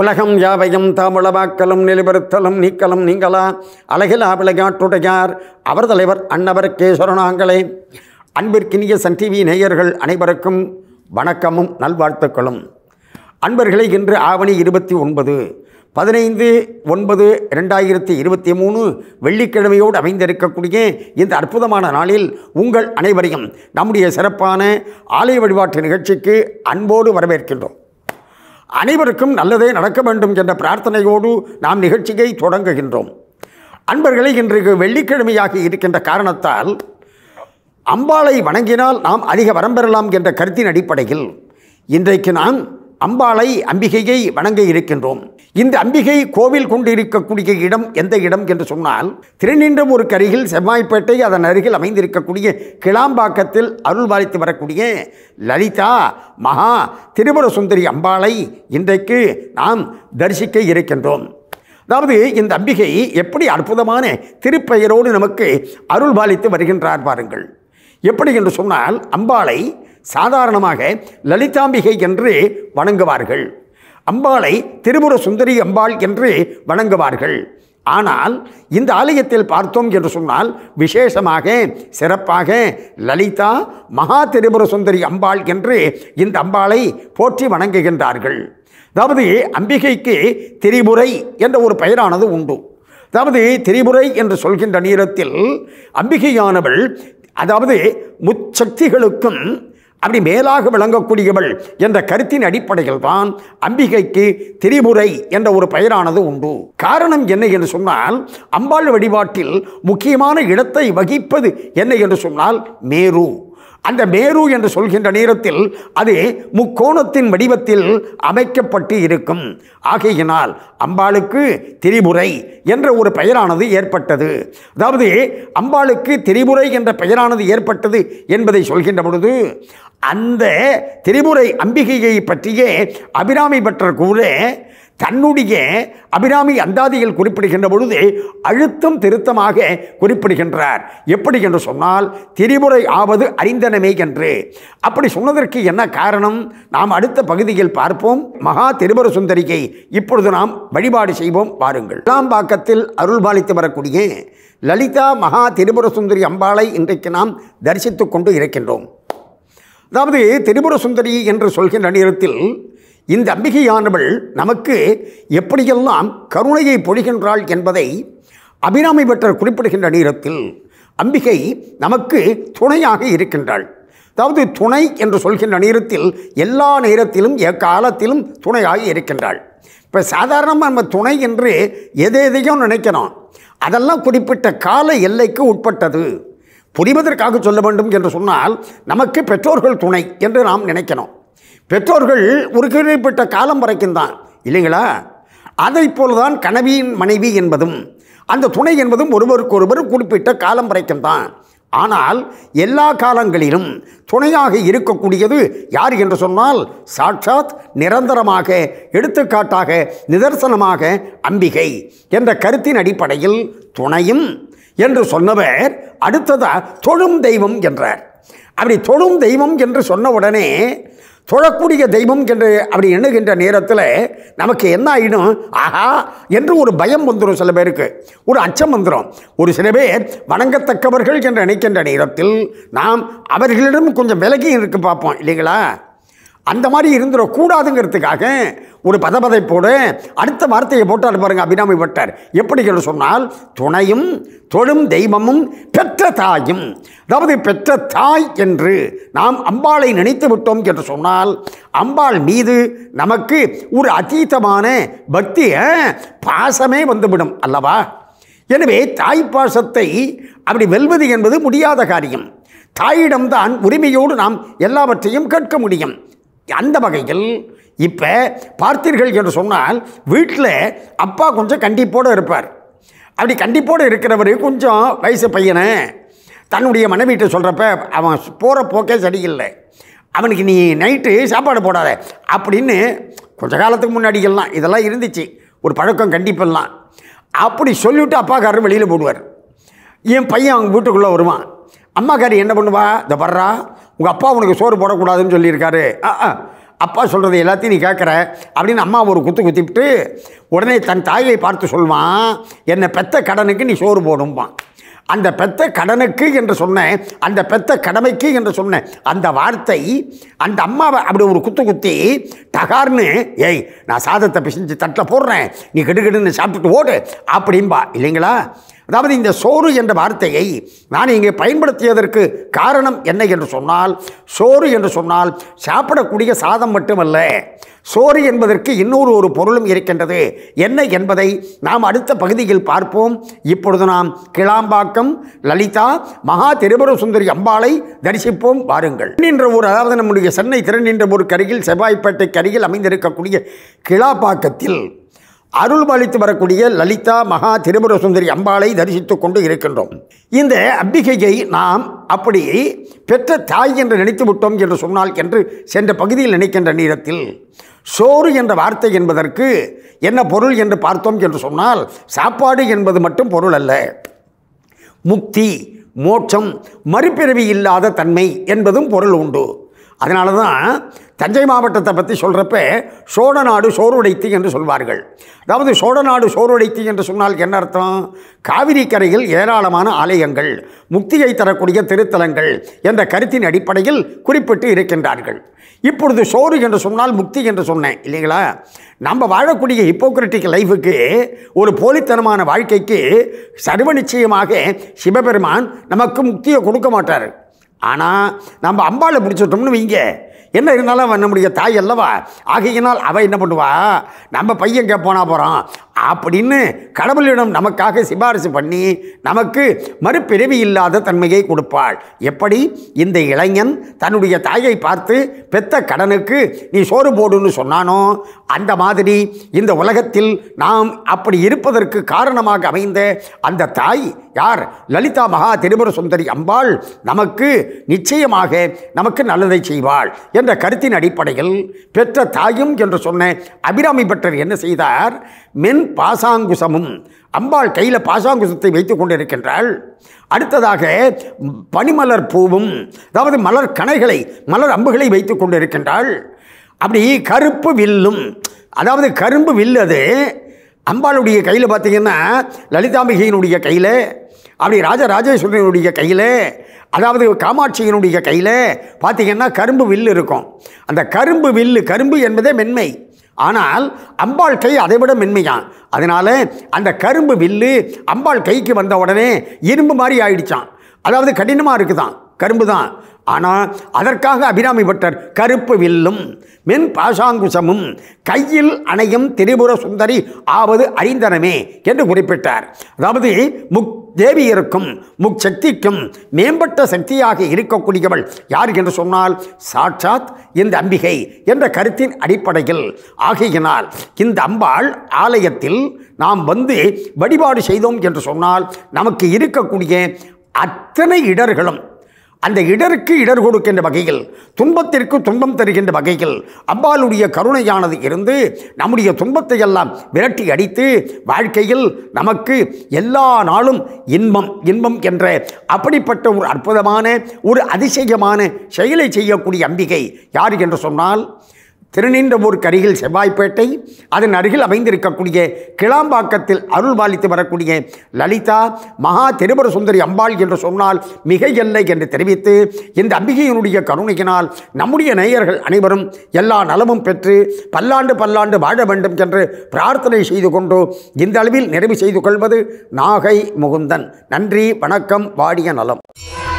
உலகம் யாவையும் தாமுளவாக்கலும் நிலைபெறுத்தலும் நீக்கலும் நீங்களா அழகில் விளையாட்டுடையார் அவர் தலைவர் அன்னவர் கேசவரனாங்களே அன்பிற்கினிய சன் டிவி நேயர்கள் அனைவருக்கும் வணக்கமும் நல்வாழ்த்துக்களும் அன்பர்களே இன்று ஆவணி இருபத்தி ஒன்பது பதினைந்து ஒன்பது ரெண்டாயிரத்தி இருபத்தி மூணு வெள்ளிக்கிழமையோடு அமைந்திருக்கக்கூடிய இந்த அற்புதமான நாளில் உங்கள் அனைவரையும் நம்முடைய சிறப்பான ஆலய வழிபாட்டு நிகழ்ச்சிக்கு அன்போடு வரவேற்கின்றோம் அனைவருக்கும் நல்லதே நடக்க வேண்டும் என்ற பிரார்த்தனையோடு நாம் நிகழ்ச்சியை தொடங்குகின்றோம் அன்பர்களே இன்றைக்கு வெள்ளிக்கிழமையாக இருக்கின்ற காரணத்தால் அம்பாளை வணங்கினால் நாம் அதிக வரம் பெறலாம் என்ற கருத்தின் அடிப்படையில் இன்றைக்கு நாம் அம்பாளை அம்பிகையை வணங்க இருக்கின்றோம் இந்த அம்பிகை கோவில் கொண்டு இருக்கக்கூடிய இடம் எந்த இடம் என்று சொன்னால் திருநின்றவூருக்கு அருகில் செவ்வாய்ப்பேட்டை அதன் அருகில் அமைந்திருக்கக்கூடிய கிளாம்பாக்கத்தில் அருள் பாலித்து வரக்கூடிய லலிதா மகா திரிபுர சுந்தரி அம்பாளை இன்றைக்கு நாம் தரிசிக்க இருக்கின்றோம் அதாவது இந்த அம்பிகை எப்படி அற்புதமான திருப்பெயரோடு நமக்கு அருள் பாலித்து வருகின்றார் பாருங்கள் எப்படி என்று சொன்னால் அம்பாளை சாதாரணமாக லலிதாம்பிகை என்று வணங்குவார்கள் அம்பாளை திரிபுர சுந்தரி அம்பாள் என்று வணங்குவார்கள் ஆனால் இந்த ஆலயத்தில் பார்த்தோம் என்று சொன்னால் விசேஷமாக சிறப்பாக லலிதா மகா திரிபுர சுந்தரி அம்பாள் என்று இந்த அம்பாளை போற்றி வணங்குகின்றார்கள் அதாவது அம்பிகைக்கு திரிபுரை என்ற ஒரு பெயரானது உண்டு அதாவது திரிபுரை என்று சொல்கின்ற நேரத்தில் அம்பிகையானவள் அதாவது முச்சக்திகளுக்கும் அப்படி மேலாக விளங்கக்கூடியவள் என்ற கருத்தின் அடிப்படையில் தான் அம்பிகைக்கு திரிபுரை என்ற ஒரு பெயரானது உண்டு காரணம் என்ன என்று சொன்னால் அம்பாள் வழிபாட்டில் முக்கியமான இடத்தை வகிப்பது என்ன என்று சொன்னால் மேரு அந்த மேரு என்று சொல்கின்ற நேரத்தில் அது முக்கோணத்தின் வடிவத்தில் அமைக்கப்பட்டு இருக்கும் ஆகையினால் அம்பாளுக்கு திரிபுரை என்ற ஒரு பெயரானது ஏற்பட்டது அதாவது அம்பாளுக்கு திரிபுரை என்ற பெயரானது ஏற்பட்டது என்பதை சொல்கின்ற பொழுது அந்த திரிபுரை அம்பிகையை பற்றியே அபிராமி பற்றர் கூட தன்னுடைய அபிராமி அந்தாதியில் குறிப்பிடுகின்ற பொழுது அழுத்தம் திருத்தமாக குறிப்பிடுகின்றார் எப்படி என்று சொன்னால் திரிபுரை ஆவது அறிந்தனமே என்று அப்படி சொன்னதற்கு என்ன காரணம் நாம் அடுத்த பகுதியில் பார்ப்போம் மகா திரிபுர சுந்தரியை இப்பொழுது நாம் வழிபாடு செய்வோம் பாருங்கள் பாக்கத்தில் அருள் பாலித்து வரக்கூடிய லலிதா மகா திரிபுர சுந்தரி அம்பாளை இன்றைக்கு நாம் தரிசித்துக் கொண்டு இருக்கின்றோம் அதாவது திரிபுர சுந்தரி என்று சொல்கின்ற நேரத்தில் இந்த அம்பிகையானவள் நமக்கு எப்படியெல்லாம் கருணையை பொழிகின்றாள் என்பதை அபிராமி பட்டர் குறிப்பிடுகின்ற நேரத்தில் அம்பிகை நமக்கு துணையாக இருக்கின்றாள் அதாவது துணை என்று சொல்கின்ற நேரத்தில் எல்லா நேரத்திலும் எக்காலத்திலும் துணையாக இருக்கின்றாள் இப்போ சாதாரணமாக நம்ம துணை என்று எதை எதையும் நினைக்கிறோம் அதெல்லாம் குறிப்பிட்ட கால எல்லைக்கு உட்பட்டது புரிவதற்காக சொல்ல வேண்டும் என்று சொன்னால் நமக்கு பெற்றோர்கள் துணை என்று நாம் நினைக்கணும் பெற்றோர்கள் ஒரு குறிப்பிட்ட காலம் வரைக்கும் தான் இல்லைங்களா அதை போலதான் கனவியின் மனைவி என்பதும் அந்த துணை என்பதும் ஒருவருக்கொருவர் குறிப்பிட்ட காலம் வரைக்கும் தான் ஆனால் எல்லா காலங்களிலும் துணையாக இருக்கக்கூடியது யார் என்று சொன்னால் சாட்சாத் நிரந்தரமாக எடுத்துக்காட்டாக நிதர்சனமாக அம்பிகை என்ற கருத்தின் அடிப்படையில் துணையும் என்று சொன்னவர் அடுத்ததா தொழும் தெய்வம் என்றார் அப்படி தொழும் தெய்வம் என்று சொன்ன உடனே தொழக்கூடிய தெய்வம் என்று அப்படி எண்ணுகின்ற நேரத்தில் நமக்கு என்ன ஆகிடும் ஆஹா என்று ஒரு பயம் வந்துடும் சில பேருக்கு ஒரு அச்சம் வந்துடும் ஒரு சில பேர் வணங்கத்தக்கவர்கள் என்று நினைக்கின்ற நேரத்தில் நாம் அவர்களிடம் கொஞ்சம் விலகி இருக்க பார்ப்போம் இல்லைங்களா அந்த மாதிரி இருந்துடக்கூடாதுங்கிறதுக்காக ஒரு பதபதைப்போடு அடுத்த வார்த்தையை போட்டார் பாருங்க அபிராமி பட்டர் எப்படி என்று சொன்னால் துணையும் தொழும் தெய்வமும் பெற்ற தாயும் அதாவது பெற்ற தாய் என்று நாம் அம்பாளை நினைத்து விட்டோம் என்று சொன்னால் அம்பாள் மீது நமக்கு ஒரு அதீதமான பக்தி பாசமே வந்துவிடும் அல்லவா எனவே தாய் பாசத்தை அப்படி வெல்வது என்பது முடியாத காரியம் தாயிடம்தான் உரிமையோடு நாம் எல்லாவற்றையும் கேட்க முடியும் அந்த வகையில் இப்போ பார்த்தீர்கள் என்று சொன்னால் வீட்டில் அப்பா கொஞ்சம் கண்டிப்போடு இருப்பார் அப்படி கண்டிப்போடு இருக்கிறவர் கொஞ்சம் வயசு பையனை தன்னுடைய மனைவிட்ட சொல்கிறப்ப அவன் போகிற போக்கே சரியில்லை அவனுக்கு நீ நைட்டு சாப்பாடு போடாத அப்படின்னு கொஞ்ச காலத்துக்கு முன்னாடியெல்லாம் இதெல்லாம் இருந்துச்சு ஒரு பழக்கம் கண்டிப்பெல்லாம் அப்படி சொல்லிவிட்டு அப்பாக்காரர் வெளியில் போடுவார் என் பையன் அவங்க வீட்டுக்குள்ளே வருவான் அம்மாக்காரி என்ன பண்ணுவா இந்த வர்றா உங்கள் அப்பா உனக்கு சோறு போடக்கூடாதுன்னு சொல்லியிருக்காரு ஆ ஆ அப்பா சொல்கிறது எல்லாத்தையும் நீ கேட்குற அப்படின்னு அம்மா ஒரு குத்து குத்திவிட்டு உடனே தன் தாயை பார்த்து சொல்வான் என்னை பெத்த கடனுக்கு நீ சோறு போடும்பான் அந்த பெத்த கடனுக்கு என்று சொன்ன அந்த பெத்த கடமைக்கு என்று சொன்ன அந்த வார்த்தை அந்த அம்மாவை அப்படி ஒரு குத்து குத்தி டகார்னு ஏய் நான் சாதத்தை பிசைஞ்சு தட்டில் போடுறேன் நீ கெடுகெடுன்னு சாப்பிட்டுட்டு ஓடு அப்படின்பா இல்லைங்களா அதாவது இந்த சோறு என்ற வார்த்தையை நான் இங்கே பயன்படுத்தியதற்கு காரணம் என்ன என்று சொன்னால் சோறு என்று சொன்னால் சாப்பிடக்கூடிய சாதம் மட்டுமல்ல சோறு என்பதற்கு இன்னொரு ஒரு பொருளும் இருக்கின்றது என்ன என்பதை நாம் அடுத்த பகுதியில் பார்ப்போம் இப்பொழுது நாம் கிளாம்பாக்கம் லலிதா மகா திரிபுர சுந்தரி அம்பாளை தரிசிப்போம் வாருங்கள் என்ற ஊர் அதாவது நம்முடைய சென்னை திறனின்ற ஊருக்கு அருகில் செவ்வாய்ப்பேட்டைக்கு அருகில் அமைந்திருக்கக்கூடிய கிளாப்பாக்கத்தில் அருள் பாலித்து வரக்கூடிய லலிதா மகா திரிபுர சுந்தரி அம்பாளை தரிசித்துக் கொண்டு இருக்கின்றோம் இந்த அம்பிகையை நாம் அப்படி பெற்ற தாய் என்று நினைத்து விட்டோம் என்று சொன்னால் என்று சென்ற பகுதியில் நினைக்கின்ற நேரத்தில் சோறு என்ற வார்த்தை என்பதற்கு என்ன பொருள் என்று பார்த்தோம் என்று சொன்னால் சாப்பாடு என்பது மட்டும் பொருள் அல்ல முக்தி மோட்சம் மறுபிறவி இல்லாத தன்மை என்பதும் பொருள் உண்டு அதனால தான் தஞ்சை மாவட்டத்தை பற்றி சொல்கிறப்ப சோழநாடு சோறுடைத்து என்று சொல்வார்கள் அதாவது சோழநாடு சோறுடைத்து என்று சொன்னால் என்ன அர்த்தம் காவிரி கரையில் ஏராளமான ஆலயங்கள் முக்தியை தரக்கூடிய திருத்தலங்கள் என்ற கருத்தின் அடிப்படையில் குறிப்பிட்டு இருக்கின்றார்கள் இப்பொழுது சோறு என்று சொன்னால் முக்தி என்று சொன்னேன் இல்லைங்களா நம்ம வாழக்கூடிய ஹிப்போக்ரட்டிக் லைஃபுக்கு ஒரு போலித்தனமான வாழ்க்கைக்கு சர்வ நிச்சயமாக சிவபெருமான் நமக்கு முக்தியை கொடுக்க மாட்டார் ஆனால் நம்ம அம்பாளை பிடிச்சிட்டோம்னு வைங்க என்ன இருந்தாலும் அவன் நம்முடைய தாய் அல்லவா ஆகையினால் அவள் என்ன பண்ணுவா நம்ம பையன் கேட்போனா போகிறான் அப்படின்னு கடவுளிடம் நமக்காக சிபாரிசு பண்ணி நமக்கு மறுபிறவி இல்லாத தன்மையை கொடுப்பாள் எப்படி இந்த இளைஞன் தன்னுடைய தாயை பார்த்து பெத்த கடனுக்கு நீ சோறு போடுன்னு சொன்னானோ அந்த மாதிரி இந்த உலகத்தில் நாம் அப்படி இருப்பதற்கு காரணமாக அமைந்த அந்த தாய் யார் லலிதா மகா திரிபுர சுந்தரி அம்பாள் நமக்கு நிச்சயமாக நமக்கு நல்லதை செய்வாள் என்ற கருத்தின் அடிப்படையில் பெற்ற தாயும் என்று சொன்ன அபிராமி பட்டர் என்ன செய்தார் மென் பாசாங்குசமும் அம்பாள் கையில் பாசாங்குசத்தை வைத்து கொண்டிருக்கின்றாள் அடுத்ததாக பனிமலர் பூவும் அதாவது மலர் கணைகளை மலர் அம்புகளை வைத்து கொண்டிருக்கின்றாள் அப்படி கருப்பு வில்லும் அதாவது கரும்பு வில் அது அம்பாளுடைய கையில் பார்த்தீங்கன்னா லலிதாம்பிகையினுடைய கையில் அப்படி ராஜராஜேஸ்வரனுடைய கையில் அதாவது காமாட்சியினுடைய கையில் பார்த்தீங்கன்னா கரும்பு வில் இருக்கும் அந்த கரும்பு வில்லு கரும்பு என்பதே மென்மை ஆனால் அம்பாள் கை அதை விட மென்மையான் அதனால அந்த கரும்பு வில்லு அம்பாள் கைக்கு வந்த உடனே இரும்பு மாதிரி ஆயிடுச்சான் அதாவது கடினமாக இருக்குதான் கரும்பு தான் ஆனால் அதற்காக அபிராமி பட்டர் கருப்பு வில்லும் மென் பாசாங்குசமும் கையில் அணையும் திரிபுர சுந்தரி ஆவது அறிந்தனமே என்று குறிப்பிட்டார் அதாவது முக் தேவியருக்கும் முக்சக்திக்கும் மேம்பட்ட சக்தியாக இருக்கக்கூடியவள் யார் என்று சொன்னால் சாட்சாத் இந்த அம்பிகை என்ற கருத்தின் அடிப்படையில் ஆகையினால் இந்த அம்பாள் ஆலயத்தில் நாம் வந்து வழிபாடு செய்தோம் என்று சொன்னால் நமக்கு இருக்கக்கூடிய அத்தனை இடர்களும் அந்த இடருக்கு இடர் கொடுக்கின்ற வகையில் துன்பத்திற்கு துன்பம் தருகின்ற வகையில் அம்பாளுடைய கருணையானது இருந்து நம்முடைய துன்பத்தை எல்லாம் விரட்டி அடித்து வாழ்க்கையில் நமக்கு எல்லா நாளும் இன்பம் இன்பம் என்ற அப்படிப்பட்ட ஒரு அற்புதமான ஒரு அதிசயமான செயலை செய்யக்கூடிய அம்பிகை யார் என்று சொன்னால் திருநின்றவூருக்கு அருகில் செவ்வாய்ப்பேட்டை அதன் அருகில் அமைந்திருக்கக்கூடிய கிளாம்பாக்கத்தில் அருள் பாலித்து வரக்கூடிய லலிதா மகா திரிபுர சுந்தரி அம்பாள் என்று சொன்னால் மிக இல்லை என்று தெரிவித்து இந்த அம்பிகையினுடைய கருணையினால் நம்முடைய நேயர்கள் அனைவரும் எல்லா நலமும் பெற்று பல்லாண்டு பல்லாண்டு வாழ வேண்டும் என்று பிரார்த்தனை செய்து கொண்டு இந்த அளவில் நிறைவு செய்து கொள்வது நாகை முகுந்தன் நன்றி வணக்கம் வாடிய நலம்